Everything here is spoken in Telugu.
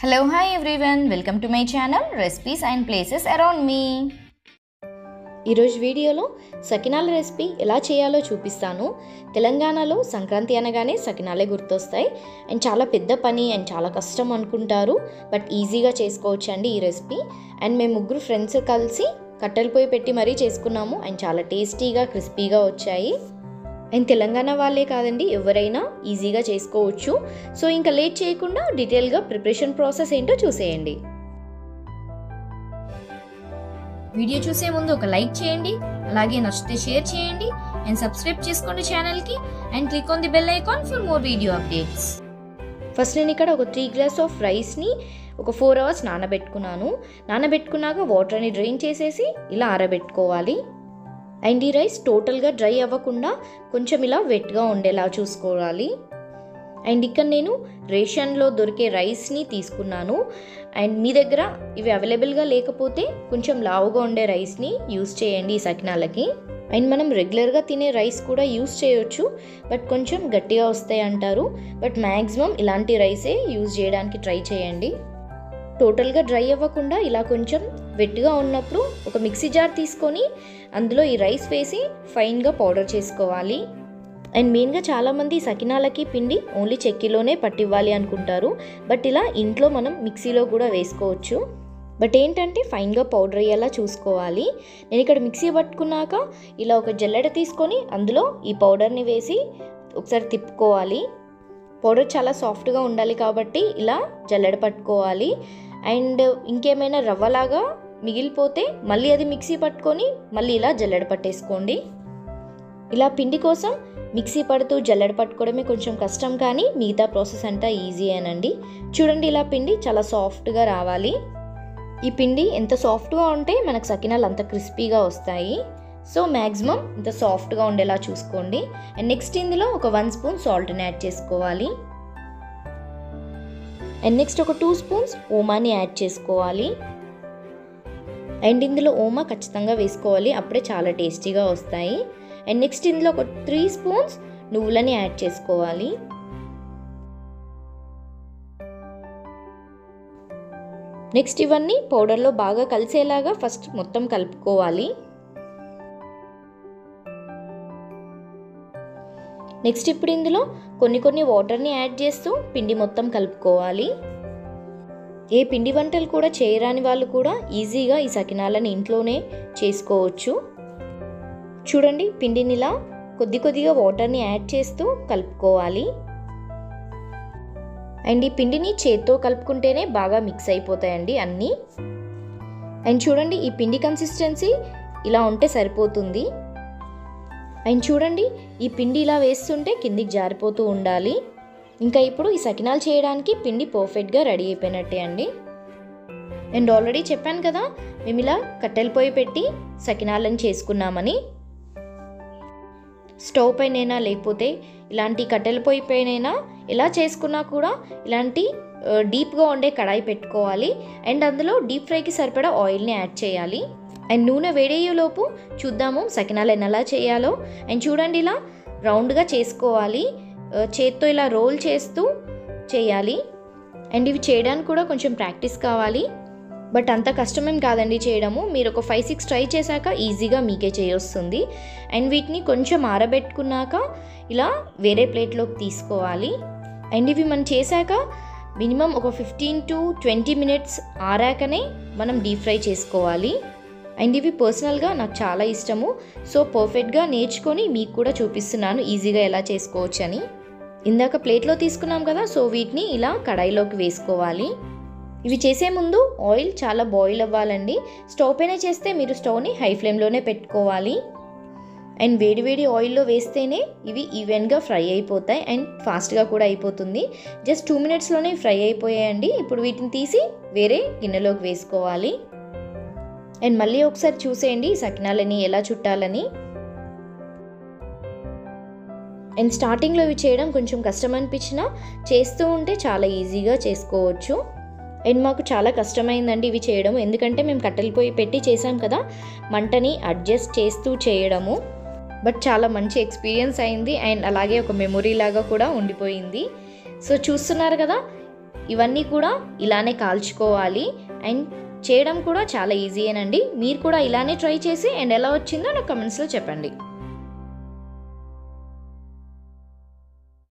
hello hi everyone welcome to my channel recipes and places around me ఈరోజు వీడియోలో సకినాల రెసిపీ ఎలా చేయాలో చూపిస్తాను తెలంగాణలో సంక్రాంతి అనగానే సకినాలే గుర్తొస్తాయి అండ్ చాలా పెద్ద పని అండ్ చాలా కష్టం అనుకుంటారు బట్ ఈజీగా చేసుకోవచ్చు అండి ఈ రెసిపీ అండ్ మేము ముగ్గురు ఫ్రెండ్స్ కలిసి కట్టెల పొయ్యి పెట్టి మరీ చేసుకున్నాము అండ్ చాలా టేస్టీగా క్రిస్పీగా వచ్చాయి అండ్ తెలంగాణ వాళ్ళే కాదండి ఎవరైనా ఈజీగా చేసుకోవచ్చు సో ఇంకా లేట్ చేయకుండా డీటెయిల్గా ప్రిపరేషన్ ప్రాసెస్ ఏంటో చూసేయండి వీడియో చూసే ముందు ఒక లైక్ చేయండి అలాగే నచ్చితే షేర్ చేయండి అండ్ సబ్స్క్రైబ్ చేసుకోండి ఛానల్కి and click on the bell icon for more video updates first నేను ఇక్కడ ఒక త్రీ గ్లాస్ ఆఫ్ రైస్ని ఒక ఫోర్ అవర్స్ నానబెట్టుకున్నాను నానబెట్టుకున్నాక వాటర్ని డ్రైన్ చేసేసి ఇలా ఆరబెట్టుకోవాలి అండ్ ఈ రైస్ టోటల్గా డ్రై అవ్వకుండా కొంచెం ఇలా వెట్గా ఉండేలా చూసుకోవాలి అండ్ ఇక్కడ నేను రేషన్లో దొరికే రైస్ని తీసుకున్నాను అండ్ మీ దగ్గర ఇవి అవైలబుల్గా లేకపోతే కొంచెం లావుగా ఉండే రైస్ని యూస్ చేయండి ఈ సకినాలకి అండ్ మనం రెగ్యులర్గా తినే రైస్ కూడా యూస్ చేయొచ్చు బట్ కొంచెం గట్టిగా వస్తాయి అంటారు బట్ మ్యాక్సిమం ఇలాంటి రైసే యూజ్ చేయడానికి ట్రై చేయండి టోటల్గా డ్రై అవ్వకుండా ఇలా కొంచెం వెట్గా ఉన్నప్పుడు ఒక మిక్సీ జార్ తీసుకొని అందులో ఈ రైస్ వేసి ఫైన్గా పౌడర్ చేసుకోవాలి అండ్ మెయిన్గా చాలామంది సకినాలకి పిండి ఓన్లీ చెక్కిలోనే పట్టివ్వాలి అనుకుంటారు బట్ ఇలా ఇంట్లో మనం మిక్సీలో కూడా వేసుకోవచ్చు బట్ ఏంటంటే ఫైన్గా పౌడర్ అయ్యేలా చూసుకోవాలి నేను ఇక్కడ మిక్సీ పట్టుకున్నాక ఇలా ఒక జల్లెడ తీసుకొని అందులో ఈ పౌడర్ని వేసి ఒకసారి తిప్పుకోవాలి పౌడర్ చాలా సాఫ్ట్గా ఉండాలి కాబట్టి ఇలా జల్లెడ పట్టుకోవాలి అండ్ ఇంకేమైనా రవ్వలాగా మిగిలిపోతే మళ్ళీ అది మిక్సీ పట్టుకొని మళ్ళీ ఇలా జల్లెడ పట్టేసుకోండి ఇలా పిండి కోసం మిక్సీ పడుతూ జల్లెడ పట్టుకోవడమే కొంచెం కష్టం కానీ మిగతా ప్రాసెస్ అంతా ఈజీ అనండి చూడండి ఇలా పిండి చాలా సాఫ్ట్గా రావాలి ఈ పిండి ఎంత సాఫ్ట్గా ఉంటే మనకు సకినాలు అంత క్రిస్పీగా వస్తాయి సో మ్యాక్సిమం ఇంత సాఫ్ట్గా ఉండేలా చూసుకోండి అండ్ నెక్స్ట్ ఇందులో ఒక వన్ స్పూన్ సాల్ట్ని యాడ్ చేసుకోవాలి అండ్ నెక్స్ట్ ఒక టూ స్పూన్స్ ఓమాని యాడ్ చేసుకోవాలి అండ్ ఇందులో ఓమా ఖచ్చితంగా వేసుకోవాలి అప్పుడే చాలా టేస్టీగా వస్తాయి అండ్ నెక్స్ట్ ఇందులో ఒక త్రీ స్పూన్స్ నువ్వులని యాడ్ చేసుకోవాలి నెక్స్ట్ ఇవన్నీ పౌడర్లో బాగా కలిసేలాగా ఫస్ట్ మొత్తం కలుపుకోవాలి నెక్స్ట్ ఇప్పుడు ఇందులో కొన్ని కొన్ని వాటర్ని యాడ్ చేస్తూ పిండి మొత్తం కలుపుకోవాలి ఏ పిండి వంటలు కూడా చేయరాని వాళ్ళు కూడా ఈజీగా ఈ సకినాలను ఇంట్లోనే చేసుకోవచ్చు చూడండి పిండిని ఇలా కొద్ది కొద్దిగా వాటర్ని యాడ్ చేస్తూ కలుపుకోవాలి అండ్ ఈ పిండిని చేత్తో కలుపుకుంటేనే బాగా మిక్స్ అయిపోతాయండి అన్నీ అండ్ చూడండి ఈ పిండి కన్సిస్టెన్సీ ఇలా ఉంటే సరిపోతుంది అండ్ చూడండి ఈ పిండి ఇలా వేస్తుంటే కిందికి జారిపోతూ ఉండాలి ఇంకా ఇప్పుడు ఈ సకినాలు చేయడానికి పిండి పర్ఫెక్ట్గా రెడీ అయిపోయినట్టే అండి అండ్ ఆల్రెడీ చెప్పాను కదా మేము ఇలా కట్టెల పొయ్యి పెట్టి సకినాలను చేసుకున్నామని స్టవ్ పైనైనా లేకపోతే ఇలాంటి కట్టెల పొయ్యి పైనైనా ఎలా చేసుకున్నా కూడా ఇలాంటి డీప్గా ఉండే కడాయి పెట్టుకోవాలి అండ్ అందులో డీప్ ఫ్రైకి సరిపడా ఆయిల్ని యాడ్ చేయాలి అండ్ నూనె వేడయ్యేలోపు చూద్దాము సకినాలు ఎలా చేయాలో అండ్ చూడండి ఇలా రౌండ్గా చేసుకోవాలి చేత్తో ఇలా రోల్ చేస్తూ చేయాలి అండ్ ఇవి చేయడానికి కూడా కొంచెం ప్రాక్టీస్ కావాలి బట్ అంత కష్టమేం కాదండి చేయడము మీరు ఒక ఫైవ్ సిక్స్ ట్రై చేశాక ఈజీగా మీకే చేయొస్తుంది అండ్ వీటిని కొంచెం ఆరబెట్టుకున్నాక ఇలా వేరే ప్లేట్లోకి తీసుకోవాలి అండ్ ఇవి మనం చేశాక మినిమం ఒక ఫిఫ్టీన్ టు ట్వంటీ మినిట్స్ ఆరాకనే మనం డీప్ ఫ్రై చేసుకోవాలి అండ్ ఇవి పర్సనల్గా నాకు చాలా ఇష్టము సో పర్ఫెక్ట్గా నేర్చుకొని మీకు కూడా చూపిస్తున్నాను ఈజీగా ఎలా చేసుకోవచ్చు అని ఇందాక ప్లేట్లో తీసుకున్నాం కదా సో వీటిని ఇలా కడాయిలోకి వేసుకోవాలి ఇవి చేసే ముందు ఆయిల్ చాలా బాయిల్ అవ్వాలండి స్టవ్ పైన చేస్తే మీరు స్టవ్ని హై ఫ్లేమ్లోనే పెట్టుకోవాలి అండ్ వేడివేడి ఆయిల్లో వేస్తేనే ఇవి ఈవెన్గా ఫ్రై అయిపోతాయి అండ్ ఫాస్ట్గా కూడా అయిపోతుంది జస్ట్ టూ మినిట్స్లోనే ఫ్రై అయిపోయాయండి ఇప్పుడు వీటిని తీసి వేరే గిన్నెలోకి వేసుకోవాలి అండ్ మళ్ళీ ఒకసారి చూసేయండి సకినాలని ఎలా చుట్టాలని అండ్ స్టార్టింగ్లో ఇవి చేయడం కొంచెం కష్టం అనిపించినా చేస్తూ ఉంటే చాలా ఈజీగా చేసుకోవచ్చు అండ్ మాకు చాలా కష్టమైందండి ఇవి చేయడం ఎందుకంటే మేము కట్టెల పొయ్యి పెట్టి చేసాం కదా మంటని అడ్జస్ట్ చేస్తూ చేయడము బట్ చాలా మంచి ఎక్స్పీరియన్స్ అయింది అండ్ అలాగే ఒక మెమొరీ లాగా కూడా ఉండిపోయింది సో చూస్తున్నారు కదా ఇవన్నీ కూడా ఇలానే కాల్చుకోవాలి అండ్ చేయడం కూడా చాలా ఈజీయేనండి మీరు కూడా ఇలానే ట్రై చేసి అండ్ ఎలా వచ్చిందో నాకు కమెంట్స్లో చెప్పండి